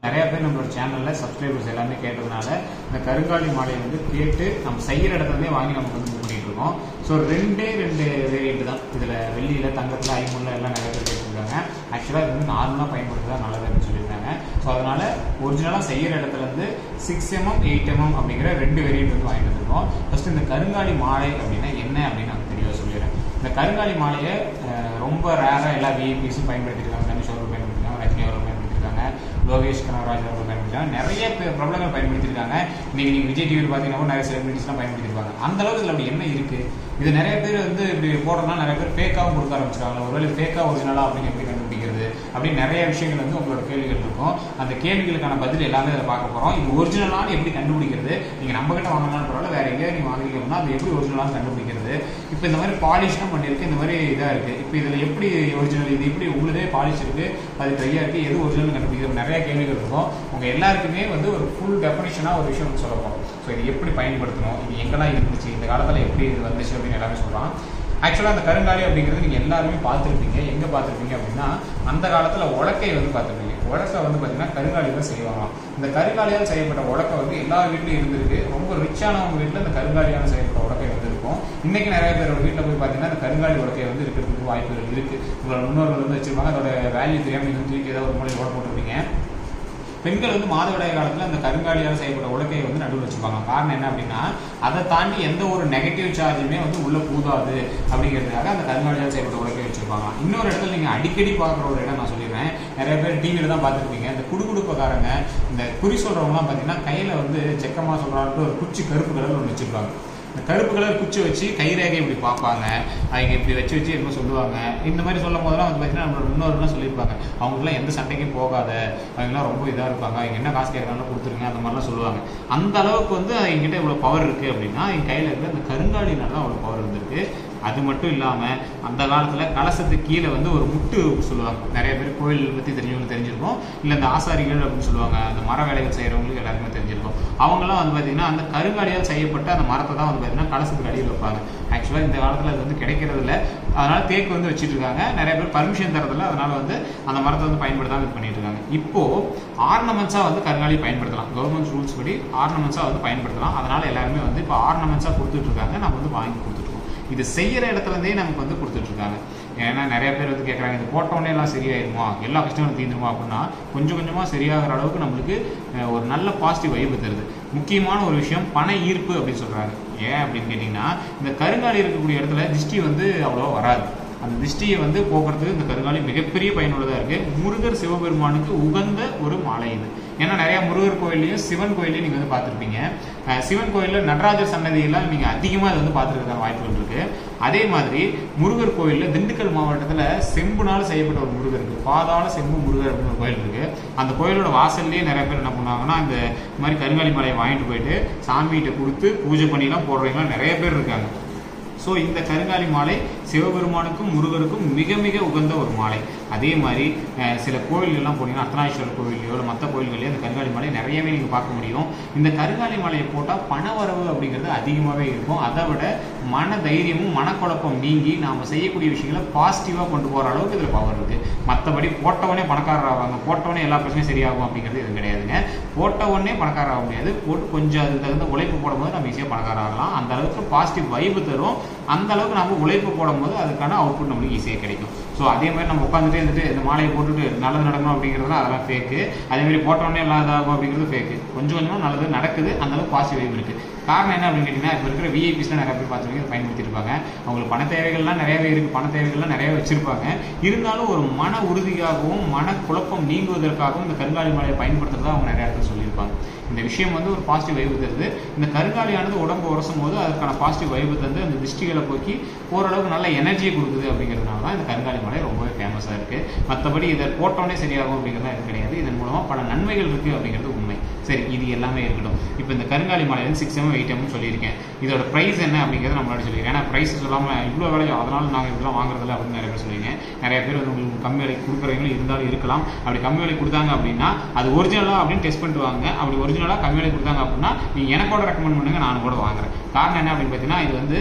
நிறைய பேர் நம்மளோட சேனல்ல சப்ஸ்கிரைபர்ஸ் எல்லாமே கேட்டதுனால இந்த கருங்காலி மாலையை வந்து கேட்டு நம்ம செய்யற இடத்துலயே வாங்கி நமக்கு வந்து புக் பண்ணிட்டு இருக்கோம் ஸோ ரெண்டே ரெண்டு வேரியண்ட் தான் இதுல வெள்ளியில தங்கத்துல ஐமுல்ல எல்லாம் நிறைய பேர் கேட்டிருக்காங்க ஆக்சுவலா இது வந்து நார்மலா பயன்படுத்துறதா நல்லதுன்னு சொல்லியிருக்காங்க ஸோ அதனால ஒரிஜினலா செய்யற இடத்துல இருந்து சிக்ஸ் எம்எம் எயிட் எம்எம் அப்படிங்கிற ரெண்டு வேரியண்ட் வந்து வாங்கிட்டு வந்திருக்கோம் ஃபர்ஸ்ட் இந்த கருங்காலி மாலை அப்படின்னா என்ன அப்படின்னு நான் தெளிவாக சொல்லிடுறேன் இந்த கருங்காலி மாலையை அஹ், ரொம்ப ரேராக எல்லா விஐபிஸும் பயன்படுத்திருக்காங்க தனுஷ் அவர்கள் பயன்படுத்திருக்காங்க ரஜினி அவர்கள் பயன்படுத்திருக்காங்க லோகேஷ் கனகராஜ் அவர்கள் பயன்படுத்திருக்காங்க நிறைய பேர் பிரபலங்கள் பயன்படுத்தியிருக்காங்க இன்னைக்கு நீங்கள் விஜய் டிவியில் பார்த்தீங்கன்னா கூட நிறைய செலிபிரிட்டிஸ்லாம் பயன்படுத்திருப்பாங்க அந்த அளவுக்கு இதில் அப்படி என்ன இருக்கு இது நிறைய பேர் வந்து இப்படி போடுறதுனால நிறைய பேர் ஃபேக்காகவும் கொடுக்க ஆரம்பிச்சிருக்காங்க ஒருவேளை ஃபேக்காக ஒரிஜினலா அப்படின்னு எப்படி கண்டுபிடிக்கிறது அப்படின்னு நிறைய விஷயங்கள் வந்து உங்களோட கேள்விகள் இருக்கும் அந்த கேள்விகளுக்கான பதில் எல்லாமே அதை பார்க்க போகிறோம் இது ஒரிஜினலானு எப்படி கண்டுபிடிக்கிறது நீங்கள் நம்ம கிட்ட வாங்கினாலும் பரவாயில்ல வேற எங்கேயாவது நீங்கள் வாங்கிக்கணும்னா அது எப்படி ஒரிஜினலாக கண்டுபிடிக்கிறது இப்போ இந்த மாதிரி பாலிஷ்லாம் பண்ணியிருக்கு இந்த மாதிரி இதாக இருக்குது இப்போ இதில் எப்படி ஒரிஜினல் இது எப்படி உங்களுதே பாலிஷ் இருக்குது அது ட்ரையாக இருக்குது எது ஒரிஜினல் கண்டுபிடிக்கிறது நிறைய கேள்விகள் இருக்கும் உங்கள் எல்லாருக்குமே வந்து ஒரு ஃபுல் டெஃபனிஷனாக ஒரு விஷயம் வந்து சொல்ல போகிறோம் ஸோ இது எப்படி பயன்படுத்தணும் இது எங்கெல்லாம் இருந்துச்சு இந்த காலத்தில் எப்படி இது வந்துச்சு அப்படின்னு எல்லாமே சொல்கிறான் ஆக்சுவலாக அந்த கருங்காலி அப்படிங்கிறது நீங்கள் எல்லாருமே பார்த்துருப்பீங்க எங்கே பார்த்துருப்பீங்க அப்படின்னா அந்த காலத்தில் உலக்கை வந்து பார்த்துருப்பீங்க உலக்கை வந்து பார்த்தீங்கன்னா கருங்காலி தான் செய்வாங்களாம் இந்த கருங்காலியால் செய்யப்பட்ட உலக்கை வந்து எல்லா வீட்லையும் இருந்திருக்கு ரொம்ப ரிச்சானவங்க வீட்டில் இந்த கருங்காலியால் செய்யப்பட்ட உலக்கை வந்து இருக்கும் இன்னைக்கு நிறைய பேரோட வீட்டில் போய் பார்த்தீங்கன்னா இந்த கருங்காலி உலக்கை வந்து இருக்கிறதுக்கு வாய்ப்புகள் இருக்கு உங்களோட முன்னோர்கள் வந்து வச்சிருப்பாங்க அதோட வேல்யூ தெரியாமல் நீங்கள் தூக்கி ஏதாவது ஒரு மூலையில் ஓட போட்டிருப்பீங்க பெண்கள் வந்து மாதவிடாய் காலத்தில் அந்த கருங்காலியால் செய்யப்பட்ட உலக்கையை வந்து நடுவில் வச்சுப்பாங்க காரணம் என்ன அப்படின்னா அதை தாண்டி எந்த ஒரு நெகட்டிவ் சார்ஜுமே வந்து உள்ள பூதாது அப்படிங்கிறதுக்காக அந்த கருங்காலியால் செய்யப்பட்ட உலக்கையை வச்சிருப்பாங்க இன்னொரு இடத்துல நீங்கள் அடிக்கடி பார்க்குற ஒரு இடம் நான் சொல்லிடுறேன் நிறைய பேர் டிவியில் தான் பார்த்துருப்பீங்க இந்த குடுகுடுப்பக்காரங்க இந்த குறி சொல்கிறவங்களாம் பார்த்தீங்கன்னா கையில் வந்து செக்கமாக சொல்கிறாங்க ஒரு குச்சி கருப்பு கலர் ஒன்று வச்சிருப்பாங்க இந்த கருப்பு கலர் குச்சி வச்சு கைரேகை இப்படி பார்ப்பாங்க அவங்க இப்படி வச்சு வச்சு என்ன சொல்லுவாங்க இந்த மாதிரி சொல்லும் போதெல்லாம் வந்து பார்த்தீங்கன்னா நம்மளோட முன்னோர்கள்லாம் சொல்லியிருப்பாங்க அவங்களுக்குலாம் எந்த சண்டைக்கும் போகாத அவங்களாம் ரொம்ப இதாக இருப்பாங்க அவங்க என்ன காசு கேட்கறாங்களோ கொடுத்துருங்க அந்த மாதிரிலாம் சொல்லுவாங்க அந்த அளவுக்கு வந்து எங்கிட்ட இவ்வளோ பவர் இருக்குது அப்படின்னா என் கையில் இருக்கிற அந்த கருங்காலினால தான் அவ்வளோ பவர் இருந்திருக்கு அது மட்டும் இல்லாமல் அந்த காலத்தில் கலசத்துக்கு கீழே வந்து ஒரு முட்டு சொல்லுவாங்க நிறைய பேர் கோயில் பற்றி தெரிஞ்சவங்களுக்கு தெரிஞ்சிருக்கும் இல்லை இந்த ஆசாரிகள் அப்படின்னு சொல்லுவாங்க அந்த மர வேலைகள் செய்கிறவங்களுக்கு எல்லாருக்குமே தெரிஞ்சிருக்கும் அவங்களாம் வந்து பார்த்தீங்கன்னா அந்த கருங்காலியால் செய்யப்பட்ட அந்த மரத்தை தான் வந்து பார்த்தீங்கன்னா கலசத்துக்கு அடியில் வைப்பாங்க ஆக்சுவலாக இந்த காலத்தில் அது வந்து கிடைக்கிறது இல்லை அதனால தேக்கு வந்து வச்சுட்டு இருக்காங்க நிறைய பேர் பர்மிஷன் தரதில்ல அதனால வந்து அந்த மரத்தை வந்து பயன்படுத்தாமல் இது பண்ணிட்டு இருக்காங்க இப்போ ஆர்னமெண்ட்ஸாக வந்து கருங்காலி பயன்படுத்தலாம் கவர்மெண்ட் ரூல்ஸ் படி ஆர்னமெண்ட்ஸாக வந்து பயன்படுத்தலாம் அதனால எல்லாருமே வந்து இப்போ ஆர்னமெண்ட்ஸாக கொடுத்துட்டு இருக்காங்க நம்ம வந்து வாங்கி கொடுத்துட்டு இருக்கோம் இது செய்யற இடத்துல இருந்தே நமக்கு வந்து கொடுத்துட்டு இருக்காங்க ஏன்னா நிறைய பேர் வந்து கேட்குறாங்க இது போட்ட உடனே எல்லாம் சரியாயிருமா எல்லா கஷ்டங்களும் தீர்ந்துருமா அப்படின்னா கொஞ்சம் கொஞ்சமாக சரியாகிற அளவுக்கு நம்மளுக்கு அஹ், ஒரு நல்ல பாசிட்டிவ் வைப்பு தருது முக்கியமான ஒரு விஷயம் பண ஈர்ப்பு அப்படின்னு சொல்றாங்க ஏன் அப்படின்னு கேட்டிங்கன்னா இந்த கருங்காலி இருக்கக்கூடிய இடத்துல திஷ்டி வந்து அவ்வளோவா வராது அந்த திஷ்டியை வந்து போக்குறதுக்கு இந்த கருங்காலி மிகப்பெரிய பயனுள்ளதாக இருக்கு முருகர் சிவபெருமானுக்கு உகந்த ஒரு மாலை இது ஏன்னா நிறைய முருகர் கோயிலையும் சிவன் கோயிலையும் நீங்க வந்து பார்த்துருப்பீங்க அஹ் சிவன் கோயிலில் நடராஜர் சன்னதியெல்லாம் நீங்க அதிகமாக அதை வந்து பார்த்துருக்க வாய்ப்புகள் இருக்கு அதே மாதிரி முருகர் கோயிலில் திண்டுக்கல் மாவட்டத்தில் செம்புனால செய்யப்பட்ட ஒரு முருகர் இருக்கு பாதாள செம்பு முருகர் அப்படின்னு ஒரு கோயில் இருக்கு அந்த கோயிலோட வாசல்லையே நிறைய பேர் என்ன பண்ணுவாங்கன்னா இந்த மாதிரி கருங்காலி மாலையை வாங்கிட்டு போயிட்டு சாமிகிட்ட கொடுத்து பூஜை பண்ணிலாம் போடுறவங்களாம் நிறைய பேர் இருக்காங்க ஸோ இந்த கருங்காலி மாலை சிவபெருமானுக்கும் முருகருக்கும் மிக மிக உகந்த ஒரு மாலை அதே மாதிரி அஹ், சில கோயில்கள்லாம் போனீங்கன்னா அர்த்தநாதீஸ்வரர் கோயிலையோ இல்லை மற்ற கோயில்களையோ இந்த கருங்காலி மாலை நிறையவே நீங்கள் பார்க்க முடியும் இந்த கருங்காலி மாலையை போட்டால் பணவரவு அப்படிங்கிறது அதிகமாகவே இருக்கும் அதை விட மன தைரியமும் மனக்குழப்பம் நீங்கி நாம் செய்யக்கூடிய விஷயங்களை பாசிட்டிவாக கொண்டு போகிற அளவுக்கு இதில் பவர் இருக்குது மற்றபடி போட்டவனே பணக்காரர் ஆவாங்க போட்டவனே எல்லா பிரச்சனையும் சரியாகும் அப்படிங்கிறது இது கிடையாதுங்க போட்ட உடனே பணக்காரர் ஆக முடியாது போட்டு கொஞ்சம் அதுக்கு தகுந்த உழைப்பு போடும்போது நம்ம ஈஸியாக பணக்காரர் ஆகலாம் அந்த அளவுக்கு பாசிட்டிவ் வைப்பு தரும் அந்த அளவுக்கு நம்ம உழைப்பு போடும்போது அதுக்கான அவுட்புட் நம்மளுக்கு ஈஸியாக கிடைக்கும் ஸோ அதே மாதிரி நம்ம உட்காந்துட்டே இருந்துட்டு இந்த மாலையை போட்டுட்டு நல்லது நடக்கணும் அப்படிங்கிறதுலாம் அதெல்லாம் ஃபேக்கு அதே மாதிரி போட்ட உடனே எல்லாம் இதாகும் அப்படிங்கிறது ஃபேக்கு கொஞ்சம் கொஞ்சமாக நல்லது நடக்குது அந்த அளவுக்கு பாசிட்டிவ் வைப் இருக்குது காரணம் என்ன அப்படின்னு கேட்டிங்கன்னா இப்போ இருக்கிற விஐபிஸ்லாம் நிறைய பேர் பார்த்துருக்கீங்க இதை பயன்படுத்திட்டு இருப்பாங்க அவங்களுக்கு பண தேவைகள்லாம் நிறையவே இருக்குது பண தேவைகள்லாம் நிறைய வச்சிருப்பாங்க இருந்தாலும் ஒரு மன உறுதியாகவும் மன குழப்பம் நீங்குவதற்காகவும் இந்த கருங்காலி மாலையை பயன்படுத்துறதா அவங்க நிறைய இடத்துல சொல்லியிருப்பாங்க இந்த விஷயம் வந்து ஒரு பாசிட்டிவ் வைப்பு தருது இந்த கருங்காலியானது உடம்பு உரசும் போது அதுக்கான பாசிட்டிவ் வைப்பு தந்து அந்த திருஷ்டிகளை போக்கி ஓரளவுக்கு நல்ல எனர்ஜியை கொடுக்குது அப்படிங்கிறதுனால தான் இந்த கருங்காலி மலை ரொம்பவே ஃபேமஸாக இருக்கு மற்றபடி இதை போட்டோன்னே சரியாகும் அப்படிங்கிறது எதுவும் கிடையாது இதன் மூலமாக பல நன்மைகள் இருக்கு அப்படிங்கிறது உண்மை சரி இது எல்லாமே இருக்கட்டும் இப்போ இந்த கருங்காலி மலை வந்து சிக்ஸ் எம் எயிட் எம் சொல்லியிருக்கேன் இதோட ப்ரைஸ் என்ன அப்படிங்கிறத நம்ம முன்னாடி சொல்லியிருக்கேன் ஏன்னா ப்ரைஸ் சொல்லாமல் இவ்வளோ விலையோ அதனால நாங்கள் இப்படிலாம் வாங்குறதில்ல அப்படின்னு நிறைய பேர் சொல்லுவீங்க நிறைய பேர் வந்து உங்களுக்கு கம்மி விலைக்கு கொடுக்குறவங்களும் இருந்தாலும் இருக்கலாம் அப்படி கம்மி விலைக்கு கொடுத்தாங்க அப்படின்னா அது ஒரிஜினலாக அப்படின்னு டெஸ்ட் பண்ணிட்டு வாங்க அப்படி ஒரிஜினலாக கம்மி விலைக்கு கொடுத்தாங்க அப்படின்னா நீங்கள் எனக்கோட ரெக்கமெண்ட் பண்ணுங்க நான் கூட வாங்குறேன் காரணம் என்ன அப்படின்னு பார்த்தீங்கன்னா இது வந்து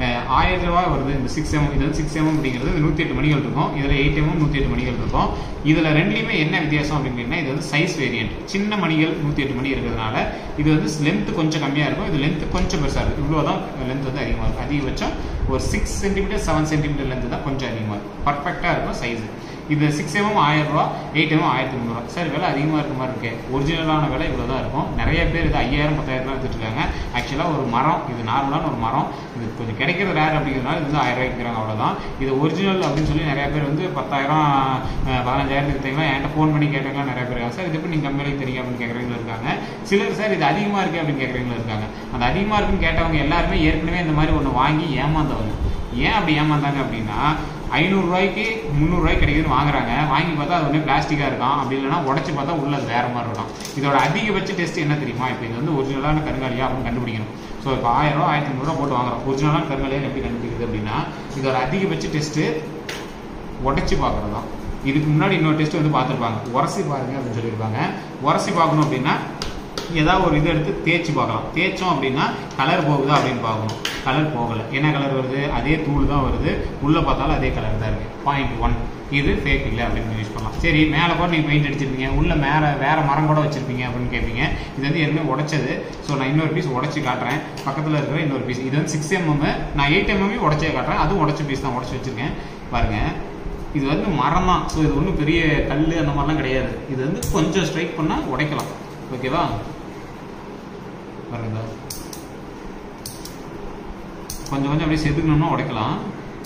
ஆயிரம் ரூபாய் வருது இந்த சிக்ஸ் எம்எம் இது வந்து சிக்ஸ் எம்எம் அப்படிங்கிறது இந்த நூற்றி எட்டு மணிகள் இருக்கும் இதில் எயிட் எம்எம் நூற்றி எட்டு மணிகள் இருக்கும் இதில் ரெண்டுலேயுமே என்ன வித்தியாசம் அப்படின்னா இது வந்து சைஸ் வேரியன்ட் சின்ன மணிகள் நூற்றி எட்டு மணி இருக்கிறதுனால இது வந்து லென்த் கொஞ்சம் கம்மியாக இருக்கும் இது லென்த் கொஞ்சம் பெருசாக இருக்கும் இவ்வளோ தான் லென்த் வந்து அதிகமாக இருக்கும் அதிகபட்சம் ஒரு six centimetre seven centimetre length தான் கொஞ்சம் அதிகமாக இருக்கும் பர்ஃபெக்டாக இருக்கும் சைஸ் இது சிக்ஸ் எம்எம் ஆயிரம் ரூபா எயிட் எம்எம் ஆயிரத்தி முந்நூறுவா சார் விலை அதிகமாக இருக்க மாதிரி இருக்கு ஒரிஜினலான விலை இவ்வளோ தான் இருக்கும் நிறைய பேர் இது ஐயாயிரம் பத்தாயிரம் தான் எடுத்துட்டு இருக்காங்க ஆக்சுவலாக ஒரு மரம் இது நார்மலான ஒரு மரம் இது கொஞ்சம் கிடைக்கிறது ரேர் அப்படிங்கிறதுனால இது வந்து ஆயிரம் ரூபாய்க்கு விற்கிறாங்க அவ்வளோதான் இது ஒரிஜினல் அப்படின்னு சொல்லி நிறைய பேர் வந்து பத்தாயிரம் அஹ், பதினஞ்சாயிரத்துக்கு விற்றீங்களா என்கிட்ட ஃபோன் பண்ணி கேட்டவங்களாம் நிறைய பேர் இருக்காங்க சார் இது எப்படி நீங்கள் கம்பெனிக்கு தெரியும் அப்படின்னு கேட்குறவங்களும் இருக்காங்க சிலர் சார் இது அதிகமாக இருக்குது அப்படின்னு கேட்குறவங்களும் இருக்காங்க அந்த அதிகமாக இருக்குன்னு கேட்டவங்க எல்லாருமே ஏற்கனவே இந்த மாதிரி ஒன்று வாங்கி ஏமாந்தவங்க ஏன் அப்படி ஏமாந்தாங்க அப்படின்னா ஐநூறுரூவாய்க்கு முந்நூறுரூவாய்க்கு கிடைக்குதுன்னு வாங்குறாங்க வாங்கி பார்த்தா அது ஒன்றே பிளாஸ்டிக்காக இருக்கும் அப்படி இல்லைன்னா உடச்சி பார்த்தா உள்ள அது வேற மாதிரி இருக்கும் இதோட அதிகபட்ச டெஸ்ட் என்ன தெரியுமா இப்போ இது வந்து ஒரிஜினலான கருங்காலியா அப்படின்னு கண்டுபிடிக்கணும் ஸோ இப்போ ஆயிரம் ரூபா ஆயிரத்தி ஐநூறுரூவா போட்டு வாங்குறோம் ஒரிஜினலான கருங்காலியா எப்படி கண்டுபிடிக்கிறது அப்படின்னா இதோட அதிகபட்ச டெஸ்ட்டு உடச்சி பார்க்குறது தான் இதுக்கு முன்னாடி இன்னொரு டெஸ்ட் வந்து பார்த்துருப்பாங்க உரசி பாருங்க அப்படின்னு சொல்லியிருப்பாங்க உரசி பார்க்கணும் அப்படின்னா ஏதாவது ஒரு இது எடுத்து தேய்ச்சி பார்க்கலாம் தேய்ச்சோம் அப்படின்னா கலர் போகுதா அப்படின்னு பார்க்கணும் கலர் போகலை என்ன கலர் வருது அதே தூள் தான் வருது உள்ளே பார்த்தாலும் அதே கலர் தான் இருக்குது பாயிண்ட் ஒன் இது ஃபேக் இல்லை அப்படின்னு யூஸ் பண்ணலாம் சரி மேலே கூட நீங்கள் பெயிண்ட் அடிச்சிருப்பீங்க உள்ள மேலே வேற மரம் கூட வச்சிருப்பீங்க அப்படின்னு கேட்பீங்க இது வந்து ஏற்கனவே உடைச்சது ஸோ நான் இன்னொரு பீஸ் உடச்சி காட்டுறேன் பக்கத்தில் இருக்கிற இன்னொரு பீஸ் இது வந்து சிக்ஸ் எம்எம் நான் எயிட் எம்எம் உடச்சே காட்டுறேன் அதுவும் உடச்ச பீஸ் தான் உடச்சி வச்சிருக்கேன் பாருங்க இது வந்து மரம் தான் ஸோ இது ஒன்றும் பெரிய கல் அந்த மாதிரிலாம் கிடையாது இது வந்து கொஞ்சம் ஸ்ட்ரைக் பண்ணால் உடைக்கலாம் ஓகேவா பாருங்க கொஞ்சம் கொஞ்சம் அப்படியே செதுக்கணும்னா உடைக்கலாம்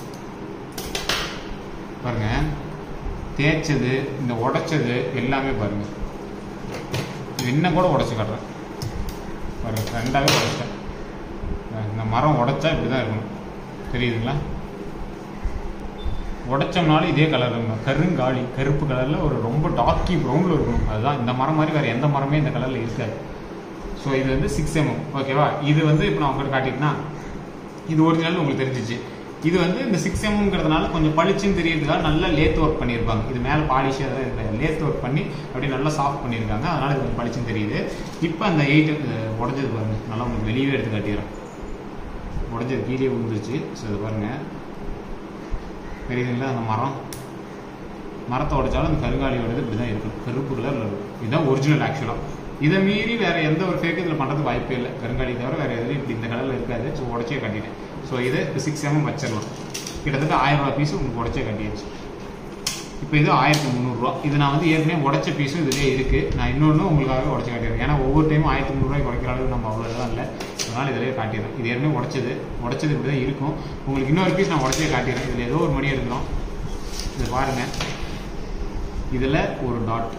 பாருங்க தேய்ச்சது இந்த உடைச்சது எல்லாமே பாருங்க இது இன்னும் கூட உடைச்சு காட்டுறேன் பாருங்க ரெண்டாவே உடைச்சிட்டேன் இந்த மரம் உடைச்சா இப்படி தான் இருக்கணும் தெரியுதுங்களா உடைச்சோம்னாலும் இதே கலர் இருக்கணும் கருங்காலி கருப்பு கலரில் ஒரு ரொம்ப டார்க்கி ப்ரௌனில் இருக்கணும் அதுதான் இந்த மரம் மாதிரி வேறு எந்த மரமே இந்த கலரில் இருக்காது ஸோ இது வந்து சிக்ஸ் எம்எம் ஓகேவா இது வந்து இப்போ நான் உங்களுக்கு காட்டிட்டேன்னா இது ஒரிஜினல் உங்களுக்கு தெரிஞ்சிச்சு இது வந்து இந்த சிக்ஸ் எம்ங்கிறதுனால கொஞ்சம் பளிச்சுன்னு தெரியறதுக்காக நல்லா லேத் ஒர்க் பண்ணியிருப்பாங்க இது மேலே பாலிஷ் அதெல்லாம் இருக்காது லேத் ஒர்க் பண்ணி அப்படியே நல்லா சாஃப்ட் பண்ணியிருக்காங்க அதனால இது கொஞ்சம் பளிச்சுன்னு தெரியுது இப்போ அந்த எயிட் உடஞ்சது பாருங்க நல்லா உங்களுக்கு வெளியவே எடுத்து காட்டிடுறேன் உடஞ்சது கீழே விழுந்துருச்சு ஸோ இது பாருங்க தெரியுதுங்களா அந்த மரம் மரத்தை உடைச்சாலும் அந்த கருங்காலியோடது இப்படி தான் இருக்கும் கருப்பு கலரில் இருக்கும் இதுதான் ஒரிஜினல் ஆக்சுவலாக இதை மீறி வேற எந்த ஒரு ஃபேக்கு இதில் பண்ணுறதுக்கு வாய்ப்பே இல்லை கருங்காலி தவிர வேற எதுவும் இப்படி இந்த கலரில் இருக்காது ஸோ உடச்சே காட்டிட்டேன் ஸோ இது இப்போ சிக்ஸ் எம்எம் வச்சிடலாம் கிட்டத்தட்ட ஆயிரம் ரூபா பீஸ் உங்களுக்கு உடச்சே காட்டியாச்சு இப்போ இது ஆயிரத்தி முந்நூறுரூவா இது நான் வந்து ஏற்கனவே உடச்ச பீஸும் இதுலேயே இருக்குது நான் இன்னொன்று உங்களுக்காகவே உடச்சி காட்டிடுறேன் ஏன்னா ஒவ்வொரு டைமும் ஆயிரத்தி முந்நூறுரூவாய்க்கு உடைக்கிற அளவுக்கு நம்ம அவ்வளோ இதெல்லாம் இல்லை அதனால் இதிலேயே காட்டிடுறேன் இது ஏற்கனவே உடச்சது உடச்சது இப்படி தான் இருக்கும் உங்களுக்கு இன்னொரு பீஸ் நான் உடச்சே காட்டிடுறேன் இதில் ஏதோ ஒரு மணி எடுக்கிறோம் இது பாருங்கள் இதில் ஒரு டாட்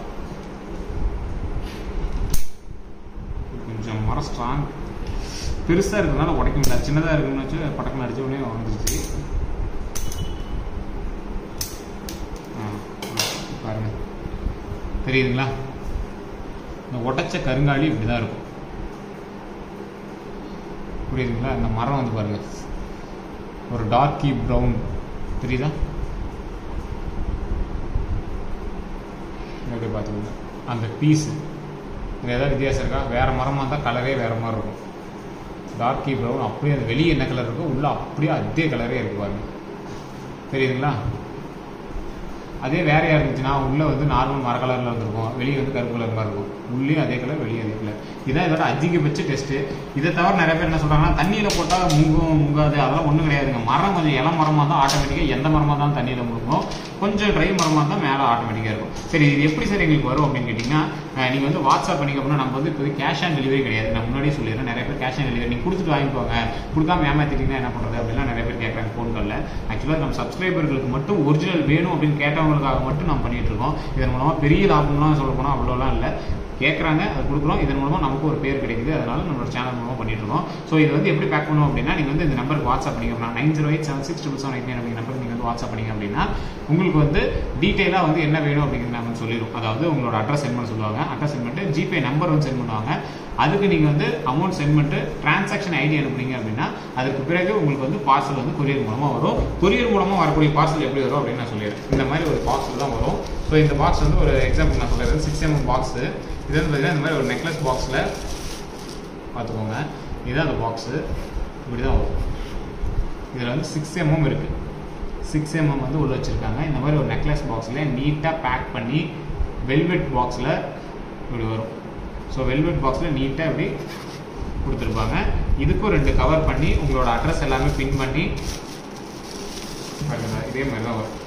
கொஞ்சம் மரம் ஸ்ட்ராங் பெருசாக இருக்கிறதுனால உடைக்க முடியாது சின்னதாக இருக்குன்னு வச்சு பட்டக்கம் அடிச்ச உடனே வந்துருச்சு ஆ, பாருங்க தெரியுதுங்களா இந்த உடைச்ச கருங்காலி இப்படி தான் இருக்கும் புரியுதுங்களா இந்த மரம் வந்து பாருங்க ஒரு டார்க்கி ப்ரௌன் தெரியுதா எப்படி பார்த்துக்கோங்க அந்த பீஸு இது ஏதாவது வித்தியாசம் இருக்கா வேறு மரமாக இருந்தால் கலரே வேறு மாதிரி இருக்கும் டார்க்கி ப்ரௌன் அப்படியே அது வெளியே என்ன கலர் இருக்கோ உள்ளே அப்படியே அதே கலரே இருக்கு பாருங்க தெரியுதுங்களா அதே வேறையாக இருந்துச்சுன்னா உள்ளே வந்து நார்மல் மர கலரில் வந்திருக்கும் வெளியே வந்து கருப்பு கலர் மாதிரி இருக்கும் உள்ளேயும் அதே கலர் வெளியே அதே கலர் இதான் இதோட அதிகபட்ச டெஸ்ட்டு இதை தவிர நிறைய பேர் என்ன சொல்கிறாங்கன்னா தண்ணியில் போட்டால் முங்கும் முங்காது அதெல்லாம் ஒன்றும் கிடையாதுங்க மரம் கொஞ்சம் இளம் மரமாக இருந்தால் ஆட்டோமேட்டிக்காக எந்த மரமாக இருந்தாலும் தண்ணியில் முழுங்கும் கொஞ்சம் ட்ரை மரமாக இருந்தால் மேலே ஆட்டோமேட்டிக்காக இருக்கும் சரி இது எப்படி சார் எங்களுக்கு வரும் அப்படின்னு கேட்டிங்கன்னா நீங்கள் வந்து வாட்ஸ்அப் பண்ணிக்க அப்படின்னா நம்ம வந்து இப்போ கேஷ் ஆன் டெலிவரி கிடையாது நான் முன்னாடியே சொல்லிடுறேன் நிறைய பேர் கேஷ் ஆன் டெலிவரி நீங்கள் கொடுத்துட்டு வாங்கிக்கோங்க கொடுக்காம ஏமாத்திட்டீங்கன்னா என்ன பண்ணுறது அப்படிலாம் நிறைய பேர் கேட்குறாங்க ஃபோன் காலில் ஆக்சுவலாக நம்ம சப்ஸ்கிரைபர்களுக்கு மட்டும் ஒரிஜினல் வேணும் அப்படின்னு கேட்டவங்களுக்காக மட்டும் நம்ம பண்ணிட்டு இருக்கோம் இதன் மூலமாக பெரிய லாபம்லாம் சொல்ல போனால் அவ்வளோலாம் இல்லை கேட்குறாங்க அது கொடுக்குறோம் இதன் மூலமாக நமக்கு ஒரு பேர் கிடைக்குது அதனால நம்மளோட சேனல் மூலமாக பண்ணிட்டு இருக்கோம் ஸோ இது வந்து எப்படி பேக் பண்ணுவோம் அப்படின்னா நீங்கள் வந்து இந்த நம்பருக்கு வாட்ஸ்அப் பண்ணிங்க அப்படின்னா nine zero eight seven six triple seven eight nine அப்படிங்கிற நம்பருக்கு நீங்கள் வந்து வாட்ஸ்அப் பண்ணிங்க அப்படின்னா உங்களுக்கு வந்து டீட்டெயிலாக வந்து என்ன வேணும் அப்படிங்கிற நம்ம சொல்லிடும் அதாவது உங்களோட அட்ரஸ் சென்ட் பண்ண சொல்லுவாங்க அட்ரஸ் சென்ட் பண்ணிட்டு ஜிபே நம்பர் வந்து சென்ட் பண்ணுவாங்க அதுக்கு நீங்கள் வந்து அமௌண்ட் சென்ட் பண்ணிட்டு டிரான்சாக்ஷன் ஐடி அனுப்புனீங்க அப்படின்னா அதுக்கு பிறகு உங்களுக்கு வந்து பார்சல் வந்து கொரியர் மூலமாக வரும் கொரியர் மூலமாக வரக்கூடிய பார்சல் எப்படி வரும் அப்படின்னு நான் சொல்லிடுறேன் இந்த மாதிரி ஒரு பார்சல் தான் வரும் ஸோ இந்த பாக்ஸ் வந்து ஒரு எக்ஸாம்பிள் நான் சொல்லிடுறேன் சிக்ஸ் எம்எம் பாக்ஸு இது வந்து பார்த்தீங்கன்னா இந்த மாதிரி ஒரு நெக்லஸ் பாக்ஸில் பார்த்துக்கோங்க இதுதான் அந்த பாக்ஸு இப்படி தான் வரும் இதில் வந்து சிக்ஸ் எம்எம் இருக்குது சிக்ஸ் எம்எம் வந்து உள்ள வச்சுருக்காங்க இந்த மாதிரி ஒரு நெக்லஸ் பாக்ஸில் நீட்டாக பேக் பண்ணி வெல்வெட் பாக்ஸில் இப்படி வரும் ஸோ வெல்வெட் பாக்ஸில் நீட்டாக இப்படி கொடுத்துருப்பாங்க இதுக்கும் ரெண்டு கவர் பண்ணி உங்களோட அட்ரஸ் எல்லாமே பின் பண்ணி பாருங்க, இதே மாதிரி தான் வரும்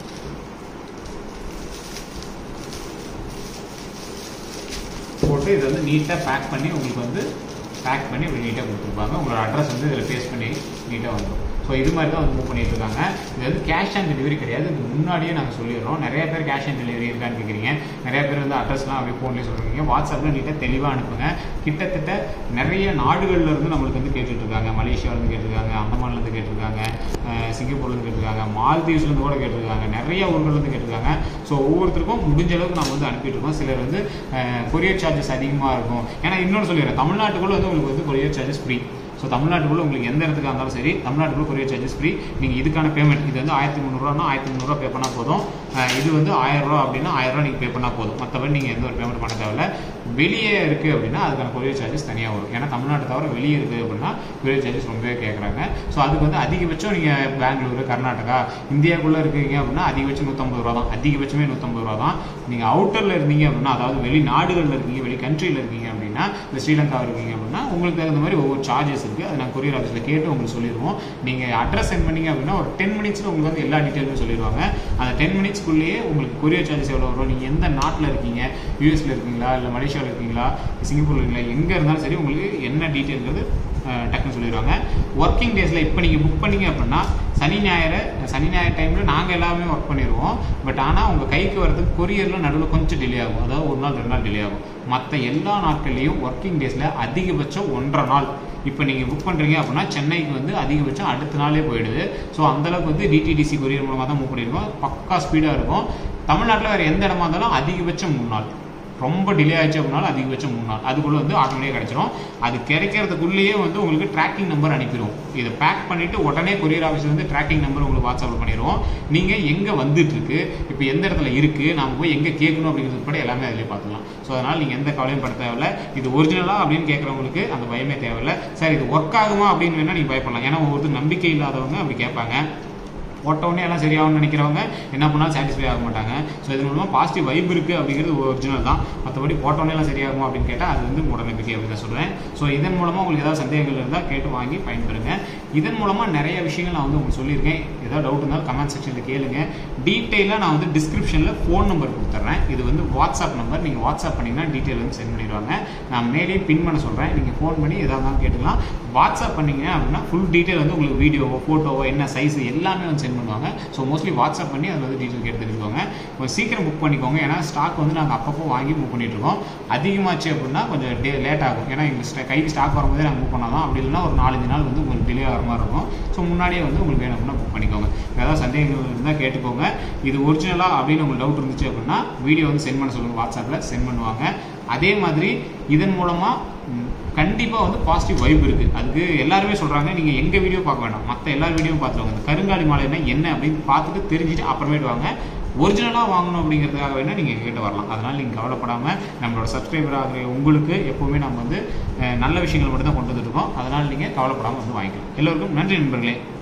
போட்டு இதை வந்து நீட்டாக பேக் பண்ணி உங்களுக்கு வந்து பேக் பண்ணி இப்படி நீட்டாக கொடுத்துருப்பாங்க உங்களோட அட்ரஸ் வந்து இதில் பேஸ்ட் பண்ணி நீட்டாக வந்துடும் ஸோ இது மாதிரி தான் வந்து மூவ் பண்ணிட்டு இருக்காங்க இது வந்து கேஷ் ஆன் டெலிவரி கிடையாது இது முன்னாடியே நாங்கள் சொல்லிடுறோம் நிறைய பேர் கேஷ் ஆன் டெலிவரி இருக்கான்னு கேட்குறீங்க நிறைய பேர் வந்து அட்ரஸ்லாம் அப்படியே ஃபோன்லேயே சொல்கிறீங்க வாட்ஸ்அப்பில் நீட்டாக தெளிவாக அனுப்புங்க கிட்டத்தட்ட நிறைய நாடுகள்ல இருந்து நம்மளுக்கு வந்து கேட்டுட்டு இருக்காங்க மலேசியாவிலேருந்து கேட்டிருக்காங்க அந்தமான்லேருந்து கேட்டிருக்காங்க அஹ் சிங்கப்பூர்லேருந்து கேட்டிருக்காங்க மால்தீவ்ஸ்லேருந்து கூட கேட்டிருக்காங்க நிறைய ஊர்கள்லேருந்து கேட்டிருக்காங்க ஸோ ஒவ்வொருத்தருக்கும் முடிஞ்ச அளவுக்கு நம்ம வந்து அனுப்பிட்டு இருக்கோம் சிலர் வந்து கொரியர் சார்ஜஸ் அதிகமாக இருக்கும் ஏன்னா இன்னொன்று சொல்லிடுறேன் தமிழ்நாட்டுக்குள்ள வந்து உங்களுக்கு வந்து கொரியர் சார்ஜஸ் ஃப்ரீ ஸோ தமிழ்நாட்டுக்குள்ள உங்களுக்கு எந்த இடத்துக்கு இருந்தாலும் சரி தமிழ்நாட்டுக்குள்ள கொரியர் சார்ஜஸ் ஃப்ரீ நீங்கள் இதுக்கான பேமெண்ட் இது வந்து ஆயிரத்தி முந்நூறுவானா ஆயிரத்தி முந்நூறுவா பே பண்ணால் போதும் அஹ் இது வந்து ஆயிரம் ரூபா அப்படின்னா ஆயிரம் ரூபா நீங்கள் பே பண்ணால் போதும் மற்றபடி நீங்கள் எந்த ஒரு பேமெண்ட் பண்ண தேவையில்ல வெளியே இருக்குது அப்படின்னா அதுக்கான கொரியர் சார்ஜஸ் தனியாக வரும் ஏன்னா தமிழ்நாட்டை தவிர வெளியே இருக்குது அப்படின்னா கொரியர் சார்ஜஸ் ரொம்பவே கேட்குறாங்க ஸோ அதுக்கு வந்து அதிகபட்சம் நீங்கள் பெங்களூரு கர்நாடகா இந்தியாவுக்குள்ளே இருக்கீங்க அப்படின்னா அதிகபட்சம் நூற்றம்பது ரூபா தான் அதிகபட்சமே நூற்றம்பது ரூபா தான் நீங்கள் அவுட்டரில் இருந்தீங்க அப்படின்னா அதாவது வெளி நாடுகளில் இருக்கீங்க வெளி கண்ட்ரியில் இருக்கீங்க அப்படின்னா இந்த ஸ்ரீலங்கா இருக்கீங்க அப்படின்னா உங்களுக்கு தகுந்த மாதிரி ஒவ்வொரு சார்ஜஸ் இருக்குது அது நாங்கள் கொரியர் ஆஃபீஸில் கேட்டு உங்களுக்கு சொல்லிடுவோம் நீங்கள் அட்ரஸ் சென்ட் பண்ணீங்க அப்படின்னா ஒரு டென் மினிட்ஸில் உங்களுக்கு வந்து எல்லா டீட்டெயிலுமே சொல்லிடுவாங்க அந்த டென் மினிட்ஸ்க்குள்ளேயே உங்களுக்கு கொரியர் சார்ஜஸ் எவ்வளோ வரும் நீங்கள் எந்த நாட்டில் இருக்கீங்க யூஎஸில் இருக்கீங்களா இல்லை மலேசியாவில் இருக்கீங்களா சிங்கப்பூரில் இருக்கீங்களா எங்கே இருந்தாலும் சரி உங்களுக்கு என்ன டீட்டெயில்ங்கிறது அஹ், டக்குன்னு சொல்லிடுவாங்க ஒர்க்கிங் டேஸில் இப்போ நீங்கள் புக் பண்ணீங்க அப்படின்னா சனி ஞாயிறு சனி ஞாயிறு டைமில் நாங்கள் எல்லாமே ஒர்க் பண்ணிடுவோம் பட் ஆனால் உங்கள் கைக்கு வரதுக்கு கொரியரில் நடுவில் கொஞ்சம் டிலே ஆகும் அதாவது ஒரு நாள் ரெண்டு நாள் டிலே ஆகும் மற்ற எல்லா நாட்கள்லையும் ஒர்க்கிங் டேஸில் அதிகபட்சம் ஒன்றரை நாள் இப்போ நீங்கள் புக் பண்ணுறீங்க அப்படின்னா சென்னைக்கு வந்து அதிகபட்சம் அடுத்த நாளே போயிடுது ஸோ அந்தளவுக்கு வந்து டிடிடிசி கொரியர் மூலமாக தான் மூவ் பண்ணியிருக்கோம் பக்கா ஸ்பீடாக இருக்கும் தமிழ்நாட்டில் வேறு எந்த இடமா இருந்தாலும் அதிகபட்சம் மூணு நாள் ரொம்ப டிலே ஆச்சு அப்படின்னாலும் அதிகபட்சம் மூணு நாள் அதுக்குள்ளே வந்து ஆட்டோமேட்டிக்காக கிடச்சிரும் அது கிடைக்கிறதுக்குள்ளேயே வந்து உங்களுக்கு ட்ராக்கிங் நம்பர் அனுப்பிடுவோம் இதை பேக் பண்ணிவிட்டு உடனே கொரியர் ஆஃபீஸ் வந்து ட்ராக்கிங் நம்பர் உங்களுக்கு வாட்ஸ்அப்பில் பண்ணிடுவோம் நீங்கள் எங்கே வந்துட்டு இருக்கு இப்போ எந்த இடத்துல இருக்குது நாம போய் எங்கே கேட்கணும் அப்படிங்கிறது கூட எல்லாமே அதிலே பார்த்துக்கலாம் ஸோ அதனால் நீங்கள் எந்த கவலையும் பட தேவையில்ல இது ஒரிஜினலா அப்படின்னு கேட்குறவங்களுக்கு அந்த பயமே தேவையில்ல சார் இது ஒர்க் ஆகுமா அப்படின்னு வேணால் நீங்கள் பயப்படலாம் ஏன்னா ஒவ்வொருத்தர் நம்பிக்கை இல்லாதவங்க அப்படி கேட்பாங்க போட்ட உடனே எல்லாம் சரியாகும்னு நினைக்கிறவங்க என்ன பண்ணாலும் சாட்டிஸ்ஃபை ஆக மாட்டாங்க ஸோ இது மூலமாக பாசிட்டிவ் வைப் இருக்குது அப்படிங்கிறது ஒரிஜினல் தான் மற்றபடி போட்ட உடனே எல்லாம் சரியாகுமா அப்படின்னு கேட்டால் அது வந்து மூட நம்பிக்கை அப்படின்னு தான் சொல்கிறேன் ஸோ இதன் மூலமாக உங்களுக்கு ஏதாவது சந்தேகங்கள் இருந்தால் கேட்டு வாங்கி பயன்பெறுங்க இதன் மூலமாக நிறைய விஷயங்கள் நான் வந்து உங்களுக்கு சொல்லியிருக்கேன் ஏதாவது டவுட் இருந்தாலும் கமெண்ட் செக்ஷனில் கேளுங்க டீட்டெயிலாக நான் வந்து டிஸ்கிரிப்ஷனில் ஃபோன் நம்பர் கொடுத்துட்றேன் இது வந்து வாட்ஸ்அப் நம்பர் நீங்கள் வாட்ஸ்அப் பண்ணிங்கன்னா டீட்டெயில் வந்து சென்ட் பண்ணிடுவாங்க நான் மேலே பின் பண்ண சொல்கிறேன் நீங்கள் ஃபோன் பண்ணி எதாக இருந்தாலும் கேட்டுக்கலாம் வாட்ஸ்அப் பண்ணீங்க அப்படின்னா ஃபுல் டீட்டெயில் வந்து உங்களுக்கு வீடியோவோ ஃபோட்டோவோ என்ன சைஸ் எல்லாமே வந்து சென்ட் பண்ணுவாங்க ஸோ மோஸ்ட்லி வாட்ஸ்அப் பண்ணி அதில் வந்து டீட்டெயில் கேட்டு தெரிஞ்சுக்கோங்க கொஞ்சம் சீக்கிரம் புக் பண்ணிக்கோங்க ஏன்னா ஸ்டாக் வந்து நாங்கள் அப்பப்போ வாங்கி மூவ் பண்ணிட்டு இருக்கோம் அதிகமாச்சு அப்படின்னா கொஞ்சம் டே லேட் ஆகும் ஏன்னா எங்களுக்கு கைக்கு ஸ்டாக் வரும்போதே நாங்கள் மூவ் பண்ணாதான் அப்படி இல்லைன்னா ஒரு நாலஞ்சு நாள் வந்து உங்களுக்கு டிலே ஆகிற மாதிரி இருக்கும் ஸோ முன்னாடியே வந்து உங்களுக்கு வேணும் அப்படின்னா புக் பண்ணிக்கோங்க ஏதாவது சந்தேகங்கள் இருந்தால் கேட்டுக்கோங்க இது ஒரிஜினலாக அப்படின்னு உங்களுக்கு டவுட் இருந்துச்சு அப்படின்னா வீடியோ வந்து சென்ட் பண்ண சொல்லுங்கள் வாட்ஸ்அப்பில் சென்ட் பண்ணுவாங்க அதே மாதிரி இதன் மூலமாக கண்டிப்பாக வந்து பாசிட்டிவ் வைப் இருக்குது அதுக்கு எல்லாருமே சொல்கிறாங்க நீங்கள் எங்கள் வீடியோ பார்க்க வேண்டாம் மற்ற எல்லா வீடியோவும் பார்த்துருவாங்க இந்த கருங்காலி மாலைன்னா என்ன அப்படின்னு பார்த்துட்டு தெரிஞ்சுட்டு அப்புறமேட்டு வாங்க ஒரிஜினலாக வாங்கணும் அப்படிங்கிறதுக்காக வேணால் நீங்கள் எங்ககிட்ட வரலாம் அதனால் நீங்கள் கவலைப்படாமல் நம்மளோட சப்ஸ்கிரைபர் ஆகிற உங்களுக்கு எப்போவுமே நம்ம வந்து அஹ், நல்ல விஷயங்கள் மட்டும் தான் கொண்டு வந்துருக்கோம் அதனால் நீங்கள் கவலைப்படாமல் வந்து வாங்கிக்கலாம் எல்லோருக்கும் நன்றி நண்பர்களே